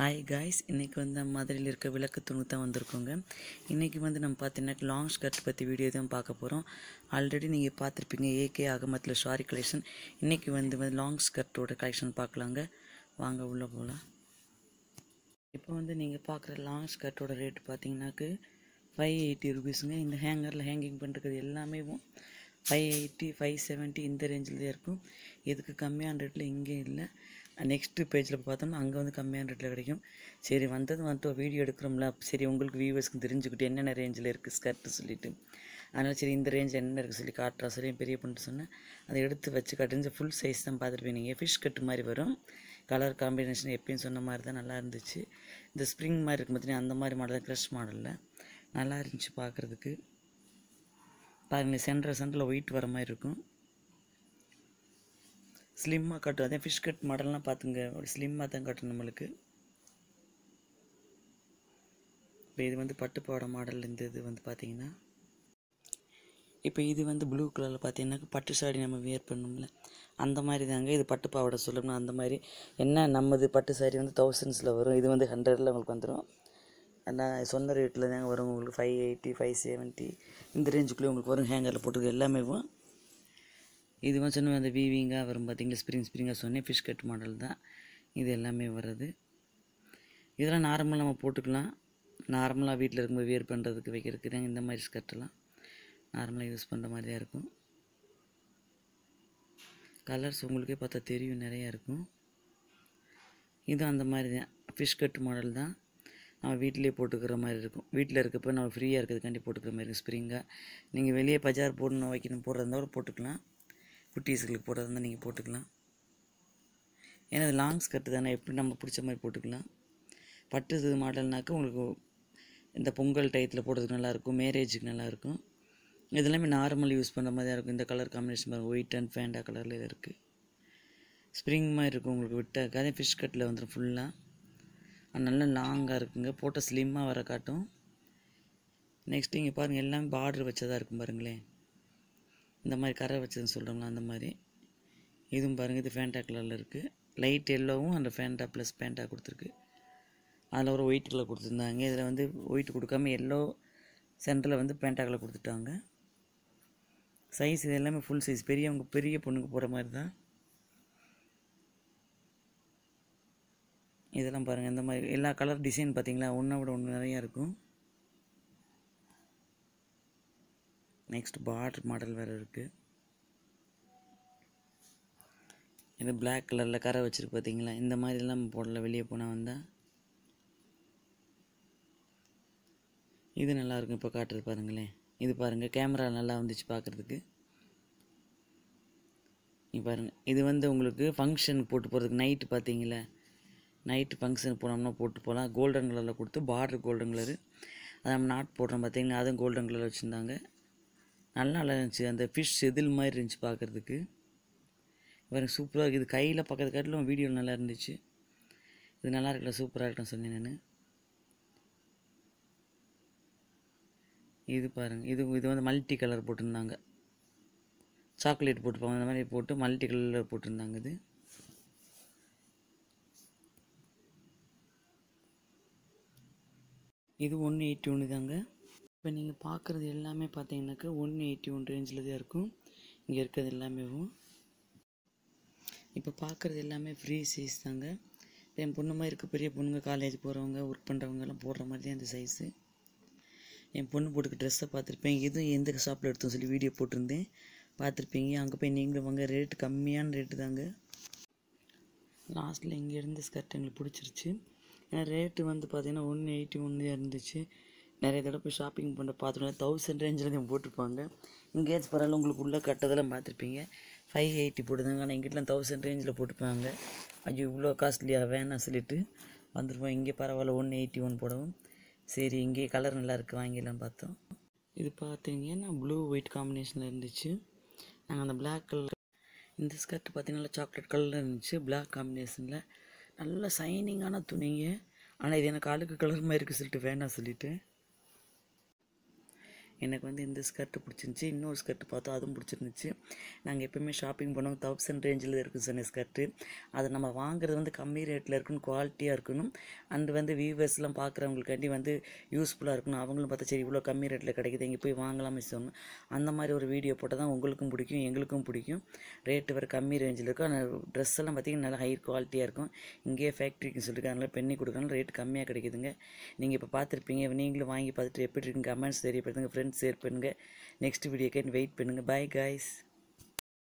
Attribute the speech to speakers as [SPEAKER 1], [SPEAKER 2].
[SPEAKER 1] hi guys இன்றைக்கி வந்து நம்ம மதுரையில் இருக்க விளக்கு துணி தான் வந்திருக்கோங்க இன்றைக்கி வந்து நம்ம பார்த்தீங்கன்னா லாங் ஸ்கர்ட் பற்றி வீடியோ தான் பார்க்க போகிறோம் ஆல்ரெடி நீங்கள் பார்த்துருப்பீங்க ஏகே அகமத்தில் ஷாரி கலெக்ஷன் இன்றைக்கி வந்து வந்து லாங் ஸ்கர்ட்டோட கலெக்ஷன் பார்க்கலாங்க வாங்க உள்ளே போகலாம் இப்போ வந்து நீங்கள் பார்க்குற லாங் ஸ்கர்ட்டோட ரேட் பார்த்தீங்கன்னாக்கு ஃபைவ் எயிட்டி ருபீஸுங்க இந்த ஹேங்கரில் ஹேங்கிங் பண்ணுறது எல்லாமே ஃபைவ் எயிட்டி ஃபைவ் செவன்ட்டி இந்த ரேஞ்சில் தான் இருக்கும் இதுக்கு கம்மியான ரேட்டில் இங்கே இல்லை நெக்ஸ்ட்டு பேஜில் பார்த்தோம்னா அங்கே வந்து கம்மியான ரேட்டில் கிடைக்கும் சரி வந்தது வந்துட்டு வீடியோ எடுக்கிறோம்ல சரி உங்களுக்கு வியூவர்ஸ்க்கு தெரிஞ்சுக்கிட்டு என்னென்ன ரேஞ்சில் இருக்குது ஸ்கர்ட்டு சொல்லிட்டு அதனால் சரி இந்த ரேஞ்சில் என்ன இருக்குது சொல்லி காட்டுறா சொல்லி என் பெரிய பண்ணிட்டு சொன்னேன் அதை எடுத்து வச்சு காட்டுறது ஃபுல் சைஸ் தான் பார்த்துருப்பீங்க நீங்கள் ஃபிஷ் கட்டு மாதிரி வரும் கலர் காம்பினேஷன் எப்பயும் சொன்ன மாதிரி தான் நல்லா இருந்துச்சு இந்த ஸ்ப்ரிங் மாதிரி இருக்கும் பார்த்தீங்கன்னா அந்த மாதிரி மாடல் தான் க்ரஷ் மாடலில் நல்லா இருந்துச்சு பார்க்குறதுக்கு பாருங்க சென்டர் சென்டரில் ஒயிட் வர மாதிரி இருக்கும் ஸ்லிம்மாக கட்டும் அதே ஃபிஷ் கட் மாடல்லாம் பார்த்துங்க ஸ்லிம்மாக தான் கட்டும் நம்மளுக்கு இப்போ இது வந்து பட்டுப்பாவாடை மாடல் இந்த இது வந்து பார்த்தீங்கன்னா இப்போ இது வந்து ப்ளூ கலரில் பார்த்தீங்கன்னா பட்டு சாடி நம்ம வியர் பண்ணோம்ல அந்த மாதிரி தாங்க இது பட்டு பாவாடை சொல்லணும் அந்த மாதிரி என்ன நம்மது பட்டு சாரி வந்து தௌசண்ட்ஸில் வரும் இது வந்து ஹண்ட்ரடில் உங்களுக்கு வந்துடும் நான் சொன்ன ரேட்டில் தாங்க வரும் உங்களுக்கு ஃபைவ் எயிட்டி ஃபைவ் செவன்ட்டி இந்த ரேஞ்சுக்குள்ளே உங்களுக்கு வரும் ஹேங்கரில் போட்டுருக்கு எல்லாமே வரும் இது வந்து சொன்ன அந்த வீவிங்காக வரும் பார்த்தீங்களா ஸ்ப்ரிங் ஸ்ப்ரிங்காக சொன்னேன் ஃபிஷ் கட் மாடல் தான் இது எல்லாமே வருது இதெல்லாம் நார்மலாக நம்ம போட்டுக்கலாம் நார்மலாக வீட்டில் இருக்கும்போது வியர் பண்ணுறதுக்கு வைக்கிறதுக்கு தாங்க இந்த மாதிரி ஸ்கர்ட்டெல்லாம் நார்மலாக யூஸ் பண்ணுற மாதிரி தான் இருக்கும் கலர்ஸ் உங்களுக்கே பார்த்தா தெரியும் நிறையா இருக்கும் இதுவும் அந்த மாதிரி தான் ஃபிஷ் கட் மாடல் தான் நம்ம வீட்டிலே போட்டுக்கிற மாதிரி இருக்கும் வீட்டில் இருக்கப்போ நம்ம ஃப்ரீயாக இருக்கிறதுக்காண்டி போட்டுக்கிற மாதிரி இருக்கும் ஸ்ப்ரிங்காக நீங்கள் வெளியே பஜார் போடணும் வைக்கணும் போடுறதா இருந்தால் போட்டுக்கலாம் குட்டீஸுகளுக்கு போடுறதா இருந்தால் நீங்கள் போட்டுக்கலாம் ஏன்னா அது லாங் ஸ்கர்ட்டு தானே எப்படி நம்ம பிடிச்ச மாதிரி போட்டுக்கலாம் பட்டு இது மாடல்னாக்க உங்களுக்கு இந்த பொங்கல் டயத்தில் போடுறதுக்கு நல்லாயிருக்கும் மேரேஜுக்கு நல்லாயிருக்கும் இதெல்லாமே நார்மல் யூஸ் பண்ணுற மாதிரி தான் இருக்கும் இந்த கலர் காம்பினேஷன் பாருங்கள் ஒயிட் அண்ட் ஃபேண்டா கலரில் இது இருக்குது ஸ்ப்ரிங் மாதிரி இருக்கும் உங்களுக்கு விட்டாக்க அதே ஃபிஷ் கட்டில் வந்துடும் ஃபுல்லாக நல்லா லாங்காக இருக்குங்க போட்ட ஸ்லிம்மாக வர காட்டும் நெக்ஸ்ட் இங்கே பாருங்கள் எல்லாமே பார்டர் வச்சதாக இருக்கும் பாருங்களேன் இந்த மாதிரி கரை வச்சதுன்னு சொல்கிறோம்ல அந்த மாதிரி இதுவும் பாருங்கள் இது ஃபேண்டா கலரில் இருக்குது லைட் எல்லோவும் அந்த ஃபேண்டா ப்ளஸ் ஃபேண்டா கொடுத்துருக்கு அதில் ஒரு ஒயிட் கலர் கொடுத்துருந்தாங்க இதில் வந்து ஒயிட் கொடுக்காம எல்லோ சென்டரில் வந்து பேண்டா கலர் கொடுத்துட்டாங்க சைஸ் இது எல்லாமே ஃபுல் சைஸ் பெரியவங்க பெரிய பொண்ணுக்கு போகிற மாதிரி தான் இதெல்லாம் பாருங்கள் இந்த மாதிரி எல்லா கலர் டிசைன் பார்த்தீங்களா ஒன்றை விட ஒன்று நிறையா இருக்கும் நெக்ஸ்ட் பார்டர் மாடல் வேறு இருக்குது இது பிளாக் கலரில் கரை வச்சுருக்கு பார்த்தீங்களா இந்த மாதிரிலாம் போடல வெளியே போனால் வந்தால் இது நல்லாயிருக்கும் இப்போ காட்டுறது பாருங்களேன் இது பாருங்கள் கேமரா நல்லா வந்துச்சு பார்க்குறதுக்கு இங்கே பாருங்கள் இது வந்து உங்களுக்கு ஃபங்க்ஷனுக்கு போட்டு போகிறதுக்கு நைட்டு பார்த்தீங்களா நைட்டு ஃபங்க்ஷனுக்கு போனோம்னா போட்டு போகலாம் கோல்டன் கலரில் கொடுத்து பார்டர் கோல்டன் கலரு அது நம்ம நாட் போடுறோம் பார்த்தீங்களா அதுவும் கோல்டன் கலரில் வச்சுருந்தாங்க நல்லா நல்லா இருந்துச்சு அந்த ஃபிஷ் செதில் மாதிரி இருந்துச்சு பார்க்குறதுக்கு பாருங்க சூப்பராக இருக்குது இது கையில் பார்க்கறது காட்டிலும் வீடியோ நல்லா இருந்துச்சு இது நல்லா இருக்குல்ல சூப்பராக இருக்கட்டும் சொன்னேன் நான் இது பாருங்கள் இது இது வந்து மல்டி கலர் போட்டிருந்தாங்க சாக்லேட் போட்டுப்பாங்க அந்த மாதிரி போட்டு மல்டி கலரில் போட்டிருந்தாங்க இது இது ஒன்று எயிட்டி ஒன்று தாங்க இப்போ நீங்கள் பார்க்குறது எல்லாமே பார்த்தீங்கன்னாக்கா ஒன்று எயிட்டி ஒன் ரேஞ்சில் தான் இருக்கும் இங்கே இருக்கிறது எல்லாமே இப்போ பார்க்குறது எல்லாமே ஃப்ரீ சைஸ் தாங்க என் பொண்ணு மாதிரி இருக்க பெரிய பொண்ணுங்க காலேஜ் போகிறவங்க ஒர்க் பண்ணுறவங்கலாம் போடுற மாதிரி தான் இந்த சைஸு என் பொண்ணு போட்டுக்க ட்ரெஸ்ஸை பார்த்துருப்பேன் இதுவும் எந்த ஷாப்பில் எடுத்தோம் சொல்லி வீடியோ போட்டிருந்தேன் பார்த்துருப்பீங்க அங்கே போய் நீங்களும் வாங்க ரேட்டு கம்மியான ரேட்டு தாங்க லாஸ்ட்டில் இங்கே இருந்த ஸ்கர்ட் எங்களுக்கு பிடிச்சிருச்சு ஏன்னா ரேட்டு வந்து பார்த்தீங்கன்னா ஒன்று எயிட்டி ஒன்று இருந்துச்சு நிறைய தடவை போய் ஷாப்பிங் பண்ண பார்த்துருக்கோம் தௌசண்ட் ரேஞ்சில் தான் போட்டிருப்பாங்க இங்கேயாச்சும் பரவாயில்ல உங்களுக்கு உள்ளே கட்டதெல்லாம் பார்த்துருப்பீங்க ஃபைவ் எயிட்டி போட்டுதாங்க ஆனால் எங்கிட்டலாம் தௌசண்ட் ரேஞ்சில் போட்டுப்பாங்க ஐயோ இவ்வளோ காஸ்ட்லியாக வேணாம் சொல்லிட்டு வந்துருப்போம் இங்கே பரவாயில்ல ஒன்று எயிட்டி ஒன் போடவும் சரி இங்கே கலர் நல்லா இருக்குது வாங்கிடலாம் பார்த்தோம் இது பார்த்தீங்கன்னா ப்ளூ ஒயிட் காம்பினேஷனில் இருந்துச்சு நாங்கள் அந்த பிளாக் கலர் இந்த ஸ்கர்ட் பார்த்தீங்கன்னா சாக்லேட் கலரில் இருந்துச்சு பிளாக் காம்பினேஷனில் நல்ல சைனிங்கான துணிங்க ஆனால் இது எனக்கு அழுக்கு கலர் மாதிரி இருக்குது சொல்லிட்டு வேணாம் சொல்லிட்டு எனக்கு வந்து இந்த ஸ்கர்ட்டு பிடிச்சிருந்துச்சி இன்னொரு ஸ்கர்ட் பார்த்தோம் அதுவும் பிடிச்சிருந்துச்சி நாங்கள் எப்போயுமே ஷாப்பிங் பண்ணோம் தௌசண்ட் ரேஞ்சில் இருக்குது சொன்ன ஸ்கர்ட்டு அதை நம்ம வாங்குறது வந்து கம்மி ரேட்டில் இருக்கணும் குவாலிட்டியாக இருக்கணும் அண்ட் வந்து வியூவர்ஸ்லாம் பார்க்குறவங்களுக்காண்டி வந்து யூஸ்ஃபுல்லாக இருக்கணும் அவங்களும் பார்த்தா சரி இவ்வளோ கம்மி ரேட்டில் கிடைக்குது இங்கே போய் வாங்கலாமே சொன்னோம் அந்த மாதிரி ஒரு வீடியோ போட்டால் தான் உங்களுக்கும் பிடிக்கும் எங்களுக்கும் பிடிக்கும் ரேட்டு வேறு கம்மி ரேஞ்சில் இருக்கும் ஆனால் ட்ரெஸ் எல்லாம் பார்த்தீங்கன்னா நல்லா ஹை குவாலிட்டியாக இருக்கும் இங்கேயே ஃபேக்ட்ரிக்கு சொல்லிட்டு அதனால் பெண்ணி கொடுக்கணும் ரேட் கம்மியாக கிடைக்குதுங்க நீங்கள் இப்போ பார்த்துருப்பீங்க நீங்களும் வாங்கி பார்த்துட்டு எப்படி இருக்குங்க கமெண்ட்ஸ் தெரியப்படுத்துங்க ஃப்ரெண்ட்ஸ் ஷேர் பண்ணுங்கள் நெக்ஸ்ட் வீடியோக்கு வெயிட் பண்ணுங்கள் பாய் காய்ஸ்